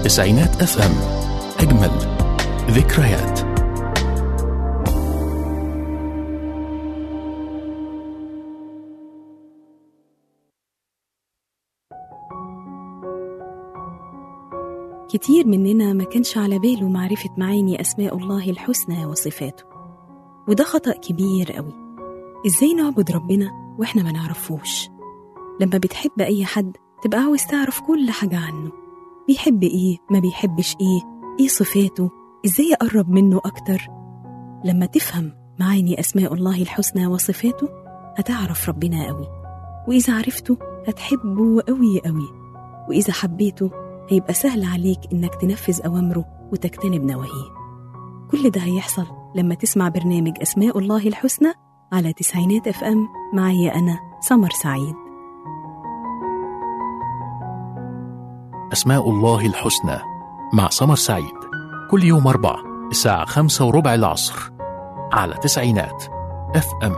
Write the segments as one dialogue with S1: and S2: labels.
S1: تسعينات اف ام اجمل ذكريات
S2: كتير مننا ما كانش على باله معرفة معاني أسماء الله الحسنى وصفاته وده خطأ كبير قوي إزاي نعبد ربنا وإحنا ما نعرفوش لما بتحب أي حد تبقى عاوز تعرف كل حاجة عنه بيحب إيه ما بيحبش إيه إيه صفاته إزاي أقرب منه أكتر لما تفهم معاني أسماء الله الحسنى وصفاته هتعرف ربنا قوي وإذا عرفته هتحبه قوي قوي وإذا حبيته هيبقى سهل عليك إنك تنفذ أوامره وتجتنب نواهيه كل ده هيحصل لما تسمع برنامج أسماء الله الحسنى على تسعينات اف ام معايا أنا سمر سعيد
S1: أسماء الله الحسنى مع سمر سعيد كل يوم أربع الساعة خمسة وربع العصر على تسعينات اف ام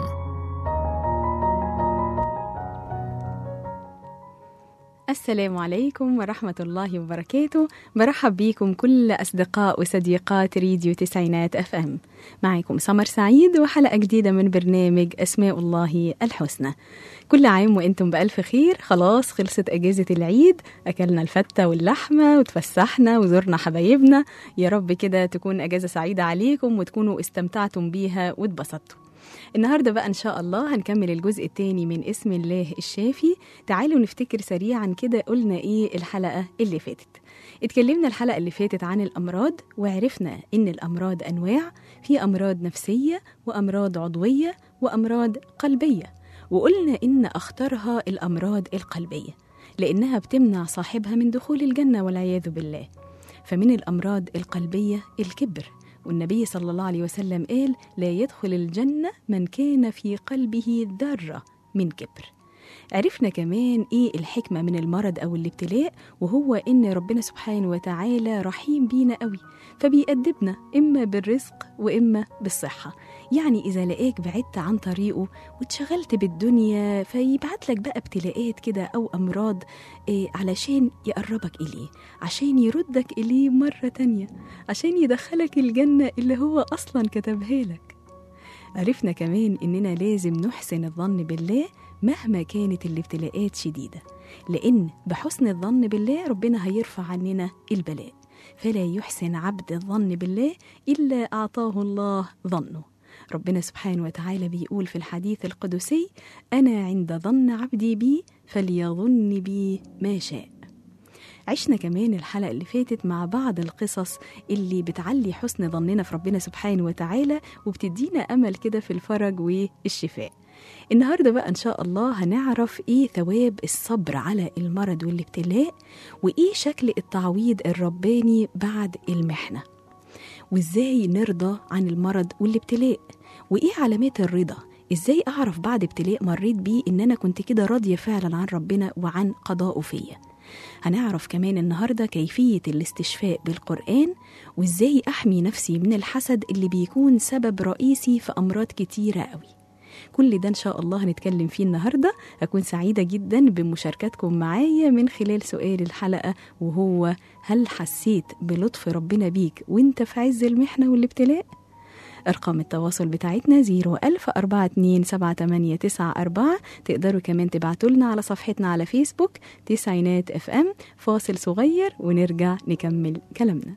S2: السلام عليكم ورحمة الله وبركاته برحب بيكم كل أصدقاء وصديقات راديو تسعينات أف أم معكم سمر سعيد وحلقة جديدة من برنامج أسماء الله الحسنى كل عام وانتم بألف خير خلاص خلصت أجازة العيد أكلنا الفتة واللحمة وتفسحنا وزرنا حبايبنا يا رب كده تكون أجازة سعيدة عليكم وتكونوا استمتعتم بيها واتبسطتوا النهاردة بقى إن شاء الله هنكمل الجزء الثاني من اسم الله الشافي تعالوا نفتكر سريعا كده قلنا إيه الحلقة اللي فاتت اتكلمنا الحلقة اللي فاتت عن الأمراض وعرفنا إن الأمراض أنواع في أمراض نفسية وأمراض عضوية وأمراض قلبية وقلنا إن أخطرها الأمراض القلبية لأنها بتمنع صاحبها من دخول الجنة والعياذ بالله فمن الأمراض القلبية الكبر والنبي صلى الله عليه وسلم قال لا يدخل الجنة من كان في قلبه ذرة من كبر عرفنا كمان ايه الحكمة من المرض او الابتلاء وهو ان ربنا سبحانه وتعالى رحيم بينا قوي فبيأدبنا اما بالرزق واما بالصحة يعني اذا لقاك بعدت عن طريقه واتشغلت بالدنيا فيبعت لك بقى ابتلاءات كده او امراض إيه علشان يقربك اليه عشان يردك اليه مرة تانية عشان يدخلك الجنة اللي هو اصلا كتبها لك عرفنا كمان اننا لازم نحسن الظن بالله مهما كانت الابتلاءات شديدة لأن بحسن الظن بالله ربنا هيرفع عننا البلاء فلا يحسن عبد الظن بالله إلا أعطاه الله ظنه ربنا سبحانه وتعالى بيقول في الحديث القدسي أنا عند ظن عبدي بي فليظن بي ما شاء عشنا كمان الحلقة اللي فاتت مع بعض القصص اللي بتعلي حسن ظننا في ربنا سبحانه وتعالى وبتدينا أمل كده في الفرج والشفاء النهاردة بقى إن شاء الله هنعرف إيه ثواب الصبر على المرض والابتلاء وإيه شكل التعويض الرباني بعد المحنة وإزاي نرضى عن المرض والابتلاء وإيه علامات الرضا إزاي أعرف بعد ابتلاء مريت بيه إن أنا كنت كده راضية فعلا عن ربنا وعن قضائه فيا هنعرف كمان النهاردة كيفية الاستشفاء بالقرآن وإزاي أحمي نفسي من الحسد اللي بيكون سبب رئيسي في أمراض كتيرة قوي كل ده إن شاء الله هنتكلم فيه النهاردة أكون سعيدة جدا بمشاركتكم معايا من خلال سؤال الحلقة وهو هل حسيت بلطف ربنا بيك وانت في عز المحنة والابتلاء؟ أرقام التواصل بتاعتنا 010427894 تقدروا كمان تبعتوا لنا على صفحتنا على فيسبوك تسعينات اف ام فاصل صغير ونرجع نكمل كلامنا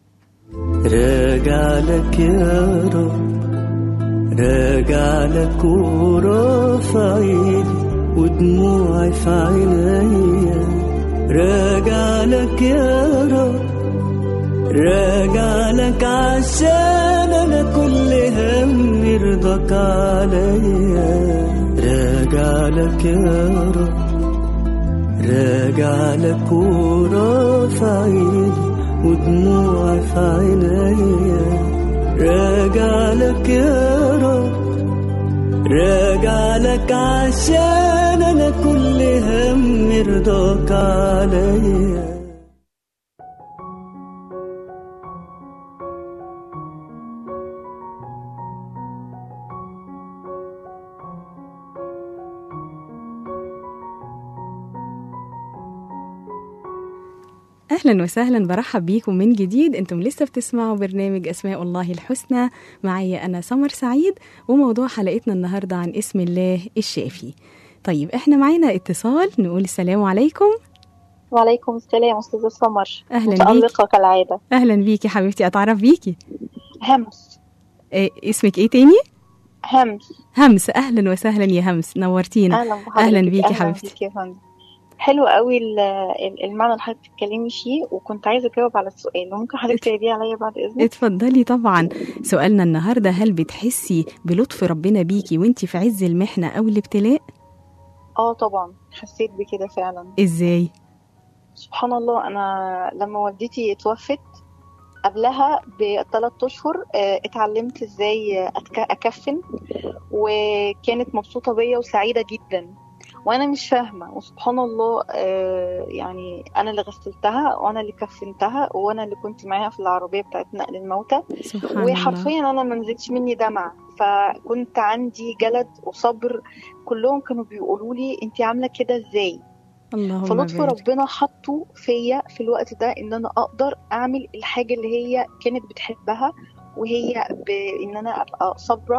S3: راجع لك يا رب راجع لك ورافع ايدي ودموعي في عينيا راجع لك يا رب راجع لك عشان انا كل هم يرضاك عليا راجع لك يا رب راجع لك ورافع ايدي ودموعي في عينيا راجع لك يا رب راجع لك عشان انا كل هم يرضاك عليا
S2: أهلا وسهلا برحب بيكم من جديد أنتم لسه بتسمعوا برنامج أسماء الله الحسنى معي أنا سمر سعيد وموضوع حلقتنا النهاردة عن اسم الله الشافي طيب احنا معانا اتصال نقول السلام عليكم
S4: وعليكم السلام أستاذة سمر
S2: أهلا بيك
S4: متألقة كالعادة
S2: أهلا بيكي حبيبتي أتعرف بيكي
S4: همس
S2: إيه اسمك إيه تاني؟
S4: همس
S2: همس أهلا وسهلا يا همس نورتينا
S4: أهلا بحضرتك
S2: أهلا بيكي
S4: أهلا
S2: حبيبتي.
S4: بيكي يا فندم حلو قوي ال- ال- المعنى اللي حضرتك بتتكلمي فيه وكنت عايزة أجاوب على السؤال ممكن حضرتك تعيديه عليا بعد إذنك
S2: اتفضلي طبعا سؤالنا النهارده هل بتحسي بلطف ربنا بيكي وانتي في عز المحنه او الابتلاء
S4: اه طبعا حسيت بكده فعلا
S2: ازاي
S4: سبحان الله أنا لما والدتي اتوفت قبلها بثلاث أشهر آه، اتعلمت ازاي أتك- أكفن وكانت مبسوطة بيا وسعيدة جدا وانا مش فاهمه وسبحان الله آه، يعني انا اللي غسلتها وانا اللي كفنتها وانا اللي كنت معاها في العربيه بتاعت نقل الموتى
S2: سبحان الله
S4: وحرفيا انا ما نزلتش مني دمع فكنت عندي جلد وصبر كلهم كانوا بيقولوا لي انت عامله كده ازاي
S2: اللهم
S4: فلطف
S2: بارك
S4: ربنا حطه فيا في الوقت ده ان انا اقدر اعمل الحاجه اللي هي كانت بتحبها وهي بان انا ابقى صابره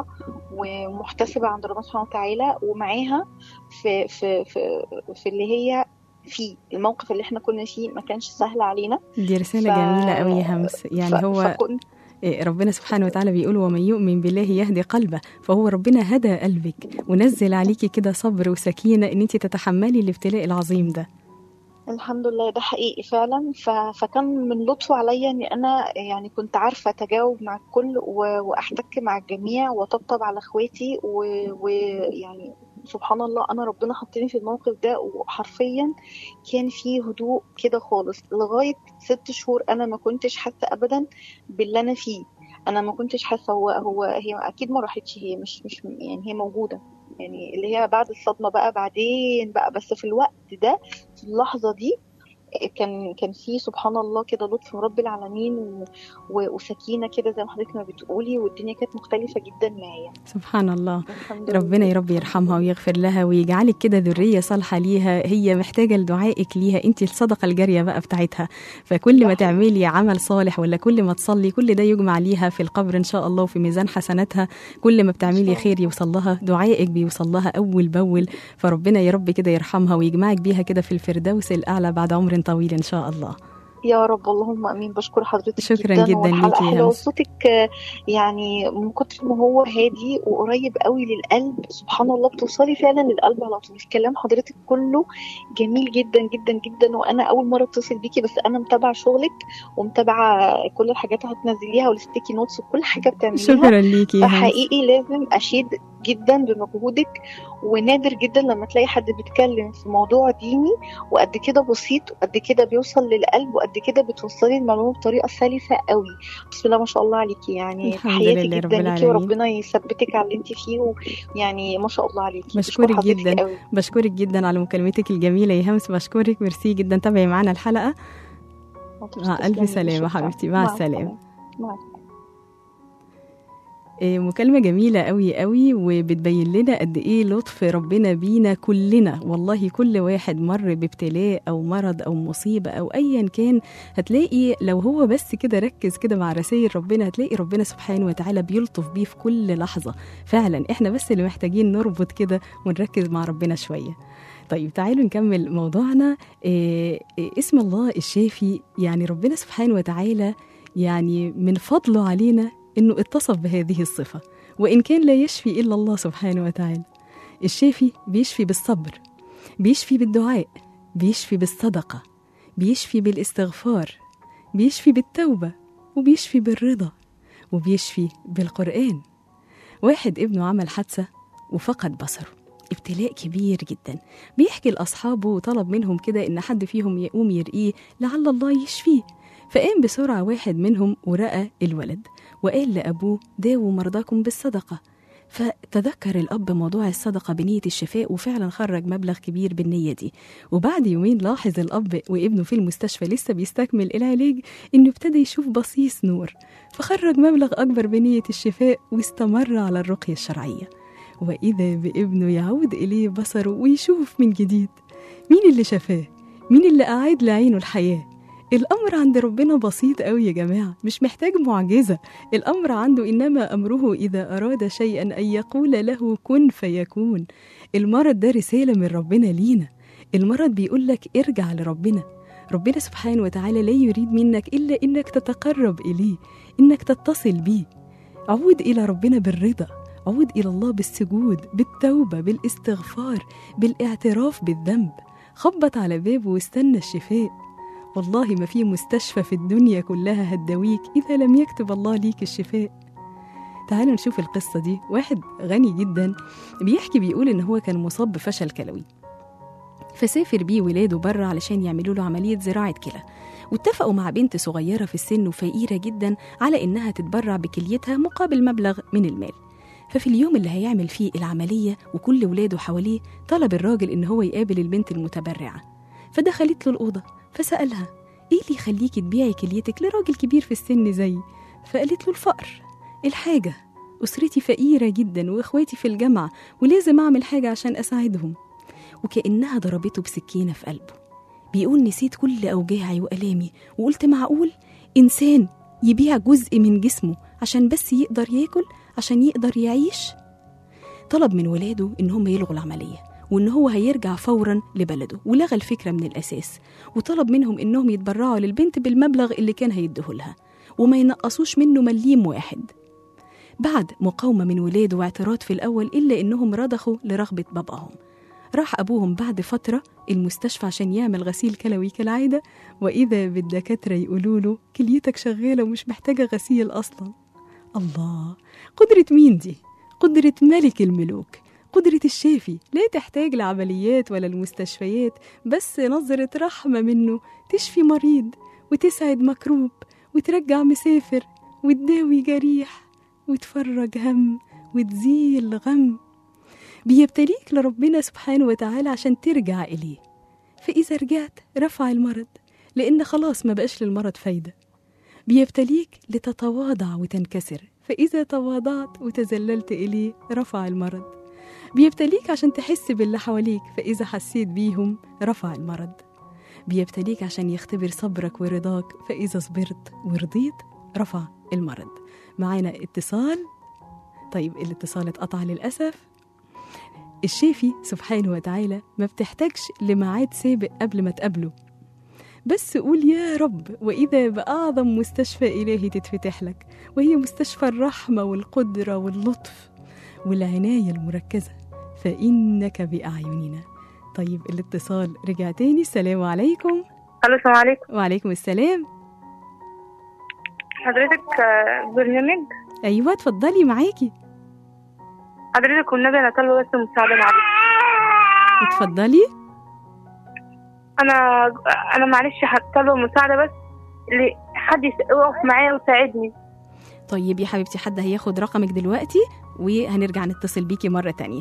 S4: ومحتسبه عند ربنا سبحانه وتعالى ومعاها في في في في اللي هي فيه الموقف اللي احنا كنا فيه ما كانش سهل علينا
S2: دي رساله
S4: ف-
S2: جميله قوي يا همس يعني
S4: ف-
S2: هو
S4: فكنت
S2: إيه، ربنا سبحانه وتعالى بيقول ومن يؤمن بالله يهدي قلبه فهو ربنا هدى قلبك ونزل عليكي كده صبر وسكينه ان انت تتحملي الابتلاء العظيم ده
S4: الحمد لله ده حقيقي فعلا ف... فكان من لطفه عليا ان انا يعني كنت عارفه اتجاوب مع الكل و... واحتك مع الجميع واطبطب على اخواتي ويعني و... يعني سبحان الله انا ربنا حطني في الموقف ده وحرفيا كان فيه هدوء كده خالص لغايه ست شهور انا ما كنتش حاسه ابدا باللي انا فيه انا ما كنتش حاسه هو هو هي اكيد ما راحتش هي مش مش يعني هي موجوده يعني اللي هي بعد الصدمه بقى بعدين بقى بس في الوقت ده في اللحظه دي كان كان في سبحان الله كده لطف من رب العالمين و... و... وسكينه كده زي ما حضرتك ما بتقولي والدنيا كانت مختلفه جدا معايا
S2: سبحان الله
S4: الحمد
S2: ربنا يا رب يرحمها ويغفر لها ويجعلك كده ذرية صالحة ليها هي محتاجة لدعائك ليها انت الصدقة الجارية بقى بتاعتها فكل ما
S4: صح.
S2: تعملي عمل صالح ولا كل ما تصلي كل ده يجمع ليها في القبر ان شاء الله وفي ميزان حسناتها كل ما بتعملي
S4: الله.
S2: خير يوصل لها دعائك بيوصل لها اول باول فربنا يا رب كده يرحمها ويجمعك بيها كده في الفردوس الاعلى بعد عمر طويل ان شاء الله
S4: يا رب اللهم امين بشكر حضرتك
S2: شكراً
S4: جدا,
S2: جداً
S4: والحلقة
S2: ليكي يا
S4: حلوة
S2: همس.
S4: وصوتك آه، يعني من كتر ما هو هادي وقريب قوي للقلب سبحان الله بتوصلي فعلا للقلب على طول كلام حضرتك كله جميل جدا جدا جدا وانا اول مره اتصل بيكي بس انا متابعه شغلك ومتابعه كل الحاجات اللي هتنزليها والستيكي نوتس وكل حاجه بتعمليها
S2: شكرا ليكي يا همس
S4: فحقيقي لازم اشيد جدا بمجهودك ونادر جدا لما تلاقي حد بيتكلم في موضوع ديني وقد كده بسيط وقد كده بيوصل للقلب وقد كده بتوصلي المعلومه بطريقه سلسه قوي بسم الله ما شاء الله عليكي يعني
S2: الحمد
S4: تحياتي
S2: لله رب
S4: جدا ليكي
S2: العالمين.
S4: وربنا يثبتك على اللي انت فيه ويعني ما شاء الله عليكي
S2: بشكرك
S4: بشكر حضرتك
S2: جداً.
S4: قوي.
S2: بشكرك جدا على مكالمتك الجميلة يا همس بشكرك ميرسي جدا تابعي معنا الحلقة مع ألف
S4: تسلمي،
S2: سلامة
S4: شكراً.
S2: حبيبتي، مع السلامة.
S4: مع السلامه
S2: إيه، مكالمة جميلة قوي قوي وبتبين لنا قد إيه لطف ربنا بينا كلنا والله كل واحد مر بابتلاء أو مرض أو مصيبة أو أيا كان هتلاقي لو هو بس كده ركز كده مع رسائل ربنا هتلاقي ربنا سبحانه وتعالى بيلطف بيه في كل لحظة فعلا إحنا بس اللي محتاجين نربط كده ونركز مع ربنا شوية طيب تعالوا نكمل موضوعنا إيه إيه اسم الله الشافي يعني ربنا سبحانه وتعالى يعني من فضله علينا انه اتصف بهذه الصفه وان كان لا يشفي الا الله سبحانه وتعالى الشافي بيشفي بالصبر بيشفي بالدعاء بيشفي بالصدقه بيشفي بالاستغفار بيشفي بالتوبه وبيشفي بالرضا وبيشفي بالقران واحد ابنه عمل حادثه وفقد بصره ابتلاء كبير جدا بيحكي لاصحابه وطلب منهم كده ان حد فيهم يقوم يرقيه لعل الله يشفيه فقام بسرعه واحد منهم ورقى الولد وقال لأبوه داووا مرضاكم بالصدقة فتذكر الأب موضوع الصدقة بنية الشفاء وفعلا خرج مبلغ كبير بالنية دي وبعد يومين لاحظ الأب وابنه في المستشفى لسه بيستكمل العلاج إنه ابتدى يشوف بصيص نور فخرج مبلغ أكبر بنية الشفاء واستمر على الرقية الشرعية وإذا بابنه يعود إليه بصره ويشوف من جديد مين اللي شفاه؟ مين اللي أعاد لعينه الحياة؟ الأمر عند ربنا بسيط قوي يا جماعة مش محتاج معجزة الأمر عنده إنما أمره إذا أراد شيئا أن يقول له كن فيكون المرض ده رسالة من ربنا لينا المرض بيقول لك ارجع لربنا ربنا سبحانه وتعالى لا يريد منك إلا إنك تتقرب إليه إنك تتصل بيه عود إلى ربنا بالرضا عود إلى الله بالسجود بالتوبة بالاستغفار بالاعتراف بالذنب خبط على بابه واستنى الشفاء والله ما في مستشفى في الدنيا كلها هتداويك إذا لم يكتب الله ليك الشفاء تعالوا نشوف القصة دي واحد غني جدا بيحكي بيقول إن هو كان مصاب بفشل كلوي فسافر بيه ولاده بره علشان يعملوا له عملية زراعة كلى واتفقوا مع بنت صغيرة في السن وفقيرة جدا على إنها تتبرع بكليتها مقابل مبلغ من المال ففي اليوم اللي هيعمل فيه العملية وكل ولاده حواليه طلب الراجل إن هو يقابل البنت المتبرعة فدخلت له الأوضة فسألها إيه اللي يخليكي تبيعي كليتك لراجل كبير في السن زيي فقالت له الفقر الحاجة أسرتي فقيرة جدا وإخواتي في الجامعة ولازم أعمل حاجة عشان أساعدهم وكأنها ضربته بسكينة في قلبه بيقول نسيت كل أوجاعي وألامي وقلت معقول إنسان يبيع جزء من جسمه عشان بس يقدر ياكل عشان يقدر يعيش طلب من ولاده إن هم يلغوا العملية وإن هو هيرجع فورا لبلده ولغى الفكرة من الأساس وطلب منهم إنهم يتبرعوا للبنت بالمبلغ اللي كان هيديهولها وما ينقصوش منه مليم واحد بعد مقاومة من ولاده واعتراض في الأول إلا إنهم رضخوا لرغبة باباهم راح أبوهم بعد فترة المستشفى عشان يعمل غسيل كلوي كالعادة وإذا بالدكاترة يقولوا له كليتك شغالة ومش محتاجة غسيل أصلا الله قدرة مين دي؟ قدرة ملك الملوك قدرة الشافي لا تحتاج لعمليات ولا المستشفيات بس نظرة رحمة منه تشفي مريض وتسعد مكروب وترجع مسافر وتداوي جريح وتفرج هم وتزيل غم بيبتليك لربنا سبحانه وتعالى عشان ترجع إليه فإذا رجعت رفع المرض لأن خلاص ما بقاش للمرض فايدة بيبتليك لتتواضع وتنكسر فإذا تواضعت وتذللت إليه رفع المرض بيبتليك عشان تحس باللي حواليك فإذا حسيت بيهم رفع المرض بيبتليك عشان يختبر صبرك ورضاك فإذا صبرت ورضيت رفع المرض معانا اتصال طيب الاتصال اتقطع للأسف الشافي سبحانه وتعالى ما بتحتاجش لميعاد سابق قبل ما تقابله بس قول يا رب وإذا بأعظم مستشفى إلهي تتفتح لك وهي مستشفى الرحمة والقدرة واللطف والعناية المركزة فإنك بأعيننا طيب الاتصال رجع تاني السلام عليكم
S5: الو السلام عليكم
S2: وعليكم السلام
S5: حضرتك آه، برنامج
S2: أيوة اتفضلي معاكي
S5: حضرتك والنبي انا طالبه بس مساعده معلش
S2: اتفضلي
S5: انا انا معلش طالبه مساعده بس اللي حد يس- يقف معايا ويساعدني
S2: طيب يا حبيبتي حد هياخد رقمك دلوقتي وهنرجع نتصل بيكي مرة تانية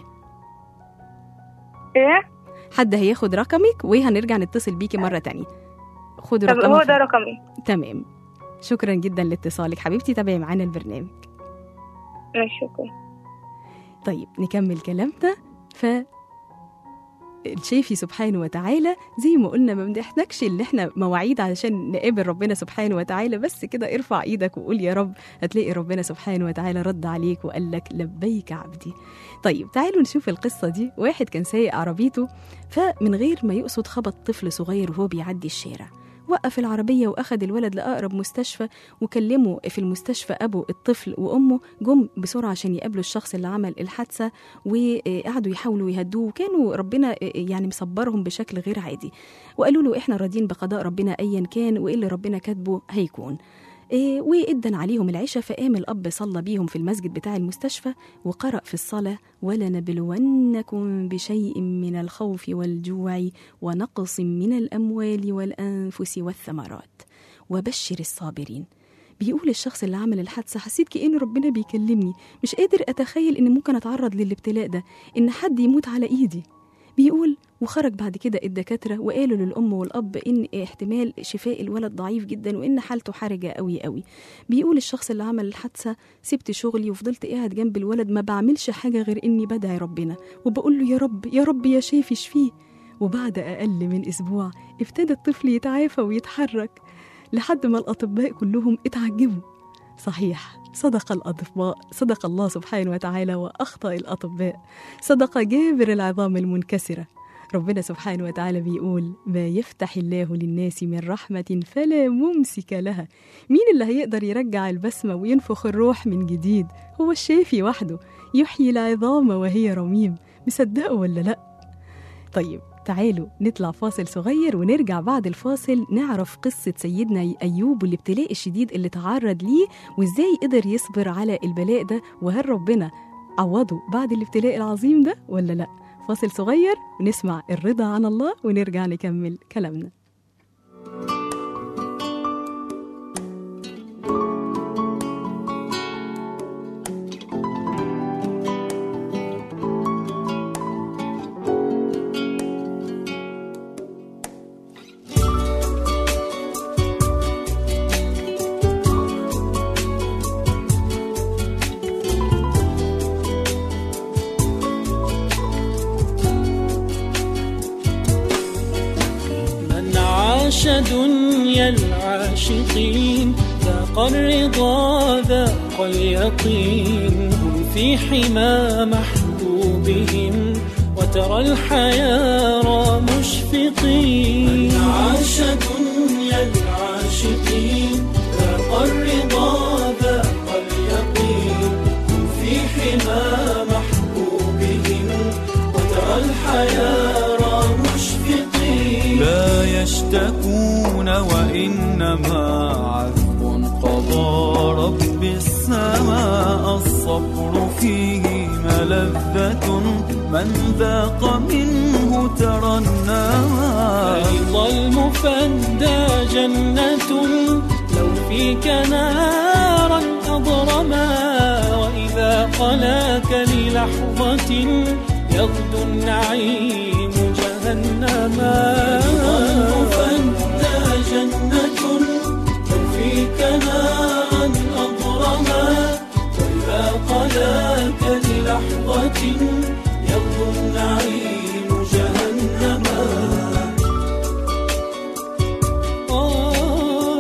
S5: ايه
S2: حد هياخد رقمك وهنرجع نتصل بيكي مرة تانية خد
S5: طب
S2: رقمك
S5: هو ده رقمي
S2: تمام شكرا جدا لاتصالك حبيبتي تابعي معانا البرنامج
S5: ماشي شكرا
S2: طيب نكمل كلامنا ف الشافي سبحانه وتعالى زي ما قلنا ما بنحتاجش ان احنا مواعيد علشان نقابل ربنا سبحانه وتعالى بس كده ارفع ايدك وقول يا رب هتلاقي ربنا سبحانه وتعالى رد عليك وقال لك لبيك عبدي طيب تعالوا نشوف القصة دي واحد كان سايق عربيته فمن غير ما يقصد خبط طفل صغير وهو بيعدي الشارع وقف العربية وأخد الولد لأقرب مستشفى وكلموا في المستشفى أبو الطفل وأمه جم بسرعة عشان يقابلوا الشخص اللي عمل الحادثة وقعدوا يحاولوا يهدوه وكانوا ربنا يعني مصبرهم بشكل غير عادي وقالوا له احنا راضيين بقضاء ربنا ايا كان وايه اللي ربنا كاتبه هيكون إيه وإدن عليهم العشاء فقام الأب صلى بيهم في المسجد بتاع المستشفى وقرأ في الصلاة ولنبلونكم بشيء من الخوف والجوع ونقص من الأموال والأنفس والثمرات وبشر الصابرين بيقول الشخص اللي عمل الحادثة حسيت كأن ربنا بيكلمني مش قادر أتخيل إن ممكن أتعرض للابتلاء ده إن حد يموت على إيدي بيقول وخرج بعد كده الدكاترة وقالوا للأم والأب إن احتمال شفاء الولد ضعيف جدا وإن حالته حرجة قوي قوي بيقول الشخص اللي عمل الحادثة سبت شغلي وفضلت قاعد جنب الولد ما بعملش حاجة غير إني بدعي ربنا وبقول له يا رب يا رب يا شافي شفيه وبعد أقل من أسبوع ابتدى الطفل يتعافى ويتحرك لحد ما الأطباء كلهم اتعجبوا صحيح صدق الأطباء صدق الله سبحانه وتعالى وأخطأ الأطباء صدق جابر العظام المنكسرة ربنا سبحانه وتعالى بيقول ما يفتح الله للناس من رحمة فلا ممسك لها مين اللي هيقدر يرجع البسمة وينفخ الروح من جديد هو الشافي وحده يحيي العظام وهي رميم مصدقه ولا لأ طيب تعالوا نطلع فاصل صغير ونرجع بعد الفاصل نعرف قصة سيدنا أيوب والابتلاء الشديد اللي تعرض ليه وإزاي قدر يصبر على البلاء ده وهل ربنا عوضه بعد الابتلاء العظيم ده ولا لأ فاصل صغير ونسمع الرضا عن الله ونرجع نكمل كلامنا
S3: من عاش دنيا العاشقين ذاق الرضا ذاق اليقين هم في حمى محبوبهم وترى الحياة مشفقين من عاش دنيا العاشقين ذاق الرضا ذاق اليقين هم في حمى محبوبهم وترى الحياة مشفقين لا يشتكون وإنما عذب قضى رب السماء الصبر فيه ملذة من ذاق منه ترنما رضا المفدى جنة لو فيك نارا أضرما وإذا خلاك للحظة يغدو النعيم جهنما المفدى جنة لو فيك نارا أضرما وإذا خلاك للحظة يغدو النعيم جهنما آه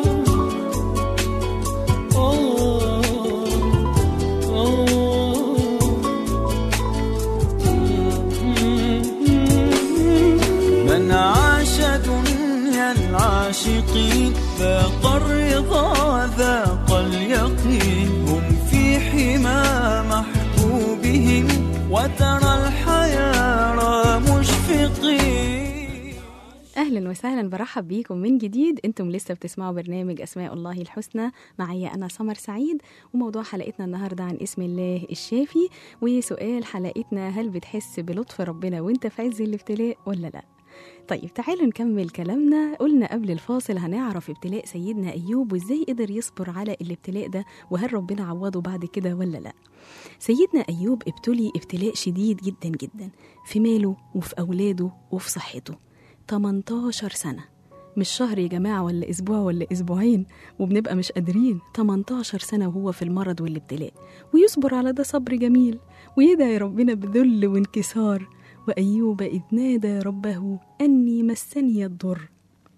S3: من عاش دنيا العاشقين ذاق الرضا ذاق اليقين هم في حمى محبوبهم وترى الحياة مشفقين
S2: اهلا وسهلا برحب بيكم من جديد انتم لسه بتسمعوا برنامج اسماء الله الحسنى معايا انا سمر سعيد وموضوع حلقتنا النهارده عن اسم الله الشافي وسؤال حلقتنا هل بتحس بلطف ربنا وانت في عز الابتلاء ولا لا طيب تعالوا نكمل كلامنا قلنا قبل الفاصل هنعرف ابتلاء سيدنا أيوب وإزاي قدر يصبر على الابتلاء ده وهل ربنا عوضه بعد كده ولا لا سيدنا أيوب ابتلي ابتلاء شديد جدا جدا في ماله وفي أولاده وفي صحته 18 سنة مش شهر يا جماعة ولا أسبوع ولا أسبوعين وبنبقى مش قادرين 18 سنة وهو في المرض والابتلاء ويصبر على ده صبر جميل ويدعي ربنا بذل وانكسار وأيوب إذ نادى ربه أني مسني الضر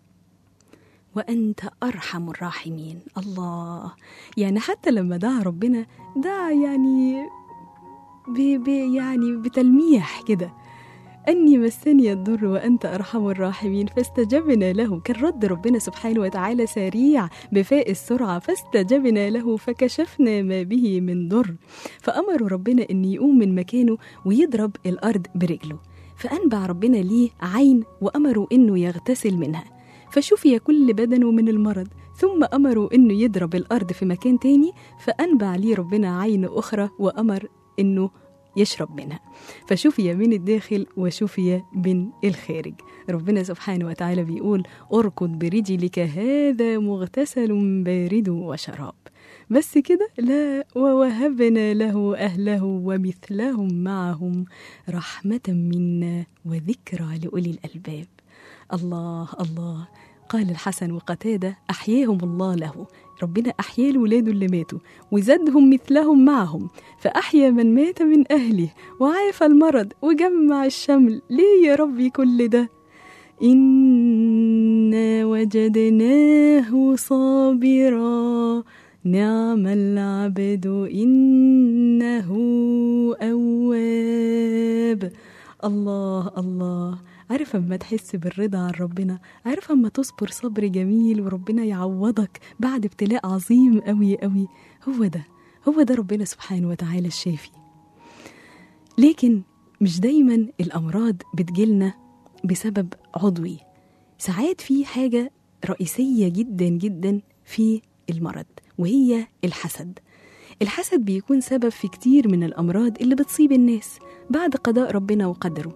S2: وأنت أرحم الراحمين الله يعني حتى لما دعا ربنا دعا يعني ب ب يعني بتلميح كده أني مسني الضر وأنت أرحم الراحمين فاستجبنا له كان رد ربنا سبحانه وتعالى سريع بفاء السرعة فاستجبنا له فكشفنا ما به من ضر فأمروا ربنا أن يقوم من مكانه ويضرب الأرض برجله فأنبع ربنا ليه عين وأمروا أنه يغتسل منها فشفي كل بدنه من المرض ثم أمروا أنه يضرب الأرض في مكان تاني فأنبع ليه ربنا عين أخرى وأمر أنه يشرب منها فشفي من الداخل وشفي من الخارج ربنا سبحانه وتعالى بيقول اركض برجلك هذا مغتسل بارد وشراب بس كده لا ووهبنا له أهله ومثلهم معهم رحمة منا وذكرى لأولي الألباب الله الله قال الحسن وقتادة أحياهم الله له ربنا أحيا الولاد اللي ماتوا وزادهم مثلهم معهم فأحيا من مات من أهله وعاف المرض وجمع الشمل ليه يا ربي كل ده إنا وجدناه صابرا نعم العبد إنه أواب الله الله عارف اما تحس بالرضا عن ربنا عارف اما تصبر صبر جميل وربنا يعوضك بعد ابتلاء عظيم قوي قوي هو ده هو ده ربنا سبحانه وتعالى الشافي لكن مش دايما الامراض بتجيلنا بسبب عضوي ساعات في حاجه رئيسيه جدا جدا في المرض وهي الحسد الحسد بيكون سبب في كتير من الامراض اللي بتصيب الناس بعد قضاء ربنا وقدره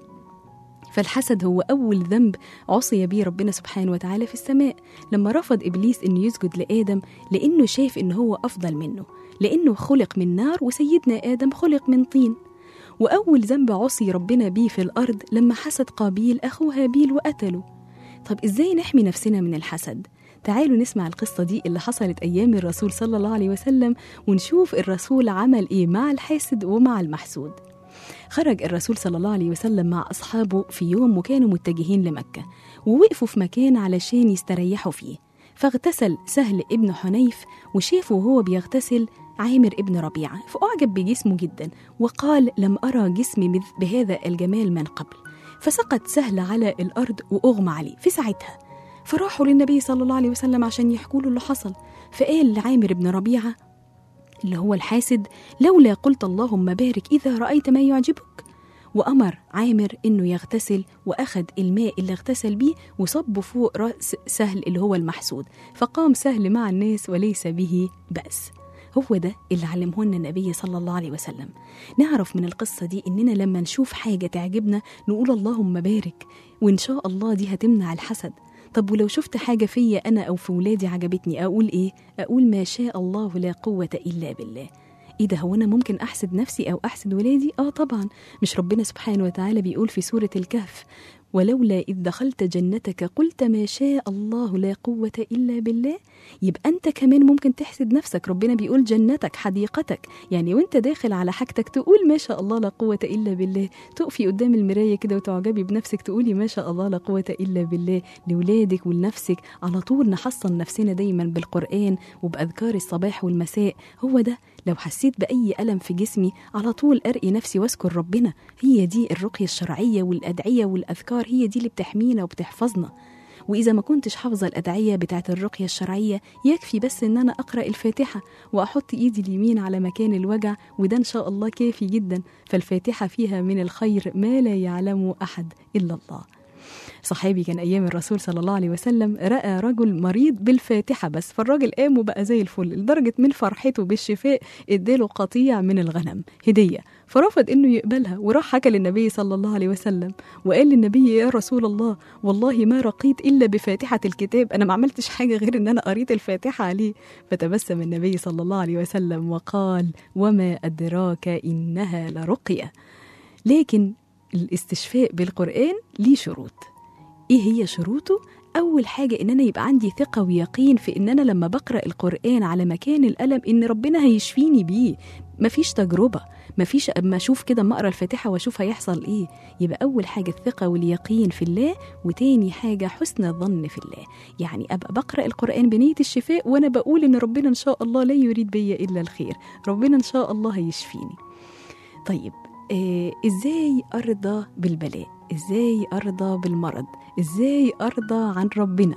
S2: فالحسد هو أول ذنب عصي به ربنا سبحانه وتعالى في السماء لما رفض إبليس إنه يسجد لآدم لأنه شاف إنه هو أفضل منه لأنه خلق من نار وسيدنا آدم خلق من طين وأول ذنب عصي ربنا بيه في الأرض لما حسد قابيل أخوه هابيل وقتله طب إزاي نحمي نفسنا من الحسد؟ تعالوا نسمع القصة دي اللي حصلت أيام الرسول صلى الله عليه وسلم ونشوف الرسول عمل إيه مع الحاسد ومع المحسود خرج الرسول صلى الله عليه وسلم مع أصحابه في يوم وكانوا متجهين لمكة ووقفوا في مكان علشان يستريحوا فيه فاغتسل سهل ابن حنيف وشافه وهو بيغتسل عامر ابن ربيعة فأعجب بجسمه جدا وقال لم أرى جسمي مث- بهذا الجمال من قبل فسقط سهل على الأرض وأغمى عليه في ساعتها فراحوا للنبي صلى الله عليه وسلم عشان يحكوا له اللي حصل فقال لعامر بن ربيعة اللي هو الحاسد لولا قلت اللهم بارك إذا رأيت ما يعجبك وأمر عامر إنه يغتسل وأخذ الماء اللي اغتسل بيه وصبه فوق رأس سهل اللي هو المحسود فقام سهل مع الناس وليس به بأس هو ده اللي علمه لنا النبي صلى الله عليه وسلم نعرف من القصة دي إننا لما نشوف حاجة تعجبنا نقول اللهم بارك وإن شاء الله دي هتمنع الحسد طب ولو شفت حاجة فيا أنا أو في ولادي عجبتني أقول إيه؟ أقول ما شاء الله لا قوة إلا بالله ايه ده هو انا ممكن احسد نفسي او احسد ولادي اه طبعا مش ربنا سبحانه وتعالى بيقول في سوره الكهف ولولا اذ دخلت جنتك قلت ما شاء الله لا قوه الا بالله يبقى انت كمان ممكن تحسد نفسك ربنا بيقول جنتك حديقتك يعني وانت داخل على حاجتك تقول ما شاء الله لا قوه الا بالله تقفي قدام المرايه كده وتعجبي بنفسك تقولي ما شاء الله لا قوه الا بالله لولادك ولنفسك على طول نحصن نفسنا دايما بالقران وباذكار الصباح والمساء هو ده لو حسيت بأي ألم في جسمي على طول أرقي نفسي واذكر ربنا هي دي الرقية الشرعية والأدعية والأذكار هي دي اللي بتحمينا وبتحفظنا وإذا ما كنتش حافظة الأدعية بتاعت الرقية الشرعية يكفي بس إن أنا أقرأ الفاتحة وأحط إيدي اليمين على مكان الوجع وده إن شاء الله كافي جدا فالفاتحة فيها من الخير ما لا يعلمه أحد إلا الله صحابي كان ايام الرسول صلى الله عليه وسلم راى رجل مريض بالفاتحه بس فالراجل قام وبقى زي الفل لدرجه من فرحته بالشفاء اداله قطيع من الغنم هديه فرفض انه يقبلها وراح حكى للنبي صلى الله عليه وسلم وقال للنبي يا رسول الله والله ما رقيت الا بفاتحه الكتاب انا ما عملتش حاجه غير ان انا قريت الفاتحه عليه فتبسم النبي صلى الله عليه وسلم وقال وما ادراك انها لرقيه لكن الاستشفاء بالقران ليه شروط ايه هي شروطه اول حاجه ان انا يبقى عندي ثقه ويقين في ان انا لما بقرا القران على مكان الالم ان ربنا هيشفيني بيه مفيش تجربه مفيش اما اشوف كده اما اقرا الفاتحه واشوف هيحصل ايه يبقى اول حاجه الثقه واليقين في الله وتاني حاجه حسن الظن في الله يعني ابقى بقرا القران بنيه الشفاء وانا بقول ان ربنا ان شاء الله لا يريد بيا الا الخير ربنا ان شاء الله هيشفيني طيب آه ازاي ارضى بالبلاء ازاي ارضى بالمرض ازاي ارضى عن ربنا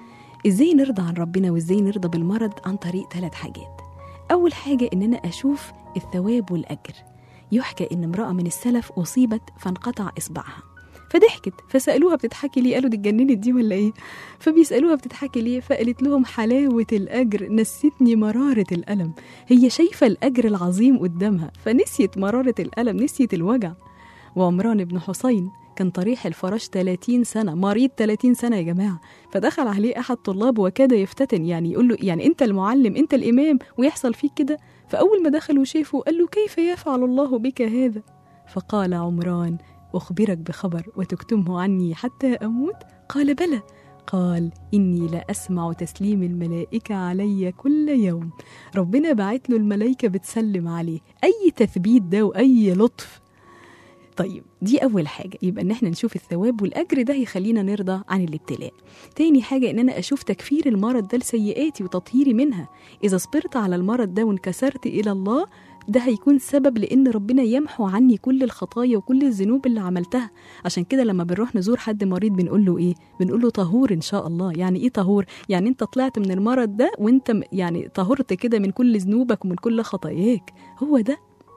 S2: ازاي نرضى عن ربنا وازاي نرضى بالمرض عن طريق ثلاث حاجات اول حاجه ان انا اشوف الثواب والاجر يحكى ان امراه من السلف اصيبت فانقطع اصبعها فضحكت فسالوها بتضحكي ليه قالوا دي اتجننت دي ولا ايه فبيسالوها بتضحكي ليه فقالت لهم حلاوه الاجر نسيتني مراره الالم هي شايفه الاجر العظيم قدامها فنسيت مراره الالم نسيت الوجع وعمران بن حسين كان طريح الفراش 30 سنة مريض 30 سنة يا جماعة فدخل عليه أحد طلاب وكاد يفتتن يعني يقول له يعني أنت المعلم أنت الإمام ويحصل فيك كده فأول ما دخل وشافه قال له كيف يفعل الله بك هذا فقال عمران أخبرك بخبر وتكتمه عني حتى أموت قال بلى قال إني لا أسمع تسليم الملائكة علي كل يوم ربنا بعت له الملائكة بتسلم عليه أي تثبيت ده وأي لطف طيب دي أول حاجة يبقى إن إحنا نشوف الثواب والأجر ده هيخلينا نرضى عن الابتلاء تاني حاجة إن أنا أشوف تكفير المرض ده لسيئاتي وتطهيري منها إذا صبرت على المرض ده وانكسرت إلى الله ده هيكون سبب لان ربنا يمحو عني كل الخطايا وكل الذنوب اللي عملتها عشان كده لما بنروح نزور حد مريض بنقول له ايه بنقول له طهور ان شاء الله يعني ايه طهور يعني انت طلعت من المرض ده وانت م- يعني طهرت كده من كل ذنوبك ومن كل خطاياك هو ده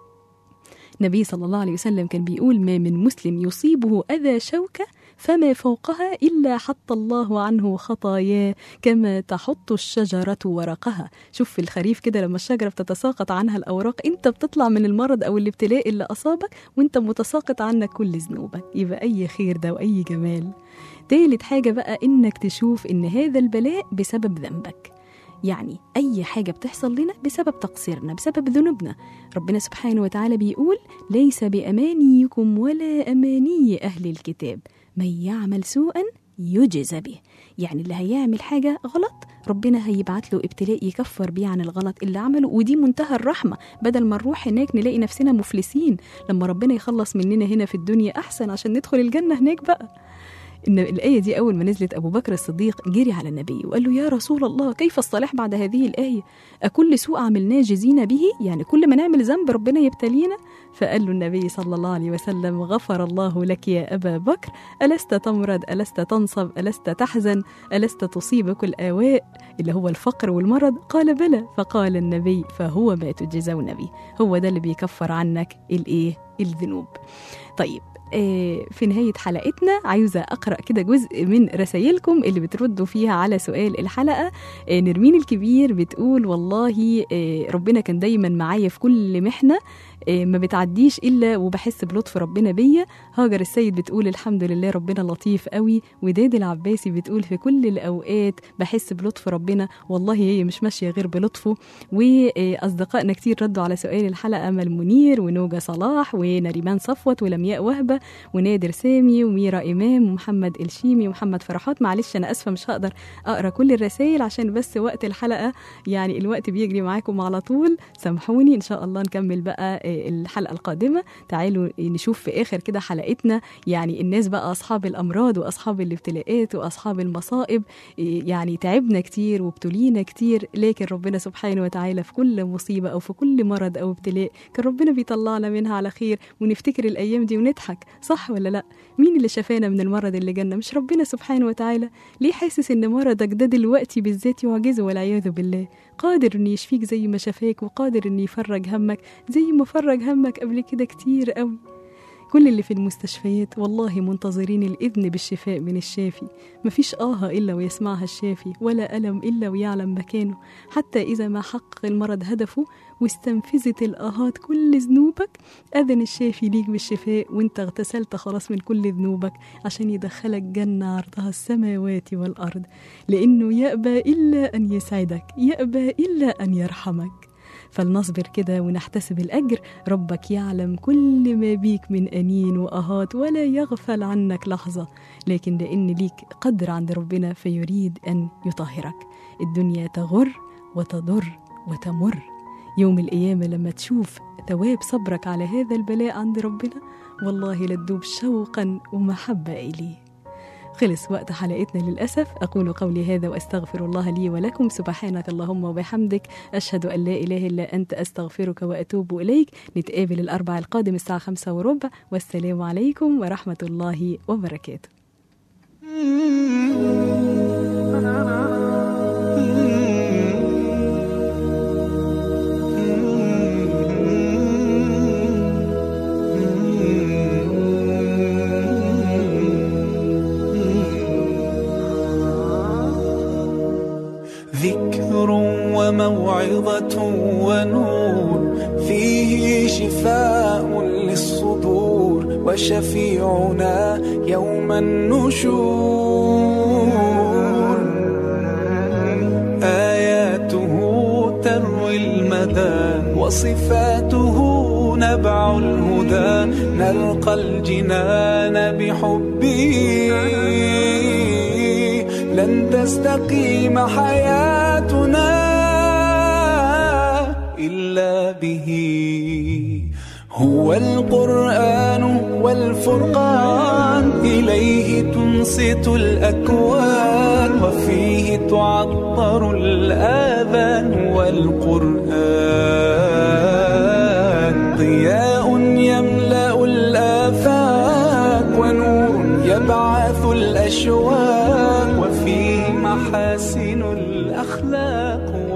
S2: النبي صلى الله عليه وسلم كان بيقول ما من مسلم يصيبه أذى شوكة فما فوقها إلا حط الله عنه خطاياه كما تحط الشجرة ورقها شوف في الخريف كده لما الشجرة بتتساقط عنها الأوراق أنت بتطلع من المرض أو الابتلاء اللي أصابك وأنت متساقط عنك كل ذنوبك يبقى أي خير ده وأي جمال تالت حاجة بقى إنك تشوف إن هذا البلاء بسبب ذنبك يعني أي حاجة بتحصل لنا بسبب تقصيرنا بسبب ذنوبنا ربنا سبحانه وتعالى بيقول ليس بأمانيكم ولا أماني أهل الكتاب من يعمل سوءا يجزى به يعني اللي هيعمل حاجة غلط ربنا هيبعت له ابتلاء يكفر بيه عن الغلط اللي عمله ودي منتهى الرحمة بدل ما نروح هناك نلاقي نفسنا مفلسين لما ربنا يخلص مننا هنا في الدنيا أحسن عشان ندخل الجنة هناك بقى إن الآية دي أول ما نزلت أبو بكر الصديق جري على النبي وقال له يا رسول الله كيف الصلاح بعد هذه الآية أكل سوء عملناه جزينا به يعني كل ما نعمل ذنب ربنا يبتلينا فقال له النبي صلى الله عليه وسلم غفر الله لك يا أبا بكر ألست تمرض ألست تنصب ألست تحزن ألست تصيبك الآواء اللي هو الفقر والمرض قال بلى فقال النبي فهو ما تجزون به هو ده اللي بيكفر عنك الإيه الذنوب طيب آه، في نهاية حلقتنا عايزة أقرأ كده جزء من رسائلكم اللي بتردوا فيها على سؤال الحلقة آه، نرمين الكبير بتقول والله آه، ربنا كان دايما معايا في كل محنة آه، ما بتعديش إلا وبحس بلطف ربنا بيا هاجر السيد بتقول الحمد لله ربنا لطيف قوي وداد العباسي بتقول في كل الأوقات بحس بلطف ربنا والله هي مش ماشية غير بلطفه وأصدقائنا كتير ردوا على سؤال الحلقة أمل منير ونوجة صلاح ونريمان صفوت ولمياء وهبة ونادر سامي وميرا إمام ومحمد الشيمي ومحمد فرحات معلش أنا أسفة مش هقدر أقرأ كل الرسائل عشان بس وقت الحلقة يعني الوقت بيجري معاكم على طول سامحوني إن شاء الله نكمل بقى آه، الحلقة القادمة تعالوا نشوف في آخر كده حلقتنا يعني الناس بقى أصحاب الأمراض وأصحاب الابتلاءات وأصحاب المصائب آه، يعني تعبنا كتير وابتلينا كتير لكن ربنا سبحانه وتعالى في كل مصيبة أو في كل مرض أو ابتلاء كان ربنا بيطلعنا منها على خير ونفتكر الأيام دي ونضحك صح ولا لا مين اللي شفانا من المرض اللي جالنا مش ربنا سبحانه وتعالى ليه حاسس ان مرضك ده دلوقتي بالذات يعجزه والعياذ بالله قادر ان يشفيك زي ما شفاك وقادر ان يفرج همك زي ما فرج همك قبل كده كتير قوي كل اللي في المستشفيات والله منتظرين الإذن بالشفاء من الشافي مفيش آه إلا ويسمعها الشافي ولا ألم إلا ويعلم مكانه حتى إذا ما حقق المرض هدفه واستنفذت الآهات كل ذنوبك أذن الشافي ليك بالشفاء وانت اغتسلت خلاص من كل ذنوبك عشان يدخلك جنة عرضها السماوات والأرض لأنه يأبى إلا أن يسعدك يأبى إلا أن يرحمك فلنصبر كده ونحتسب الأجر ربك يعلم كل ما بيك من أنين وأهات ولا يغفل عنك لحظة لكن لأن ليك قدر عند ربنا فيريد أن يطهرك الدنيا تغر وتضر وتمر يوم القيامة لما تشوف ثواب صبرك على هذا البلاء عند ربنا والله لتدوب شوقا ومحبة إليه خلص وقت حلقتنا للأسف أقول قولي هذا وأستغفر الله لي ولكم سبحانك اللهم وبحمدك أشهد أن لا إله إلا أنت أستغفرك وأتوب إليك نتقابل الأربع القادم الساعة خمسة وربع والسلام عليكم ورحمة الله وبركاته
S3: ذكر وموعظة ونور فيه شفاء للصدور وشفيعنا يوم النشور آياته تروي المدى وصفاته نبع الهدى نلقى الجنان بحبه لن تستقيم حياتنا إلا به هو القرآن والفرقان إليه تنصت الأكوان وفيه تعطر الآذان والقرآن ضياء يملأ الآفاق ونور يبعث الأشواق وفيه محاسن الأخلاق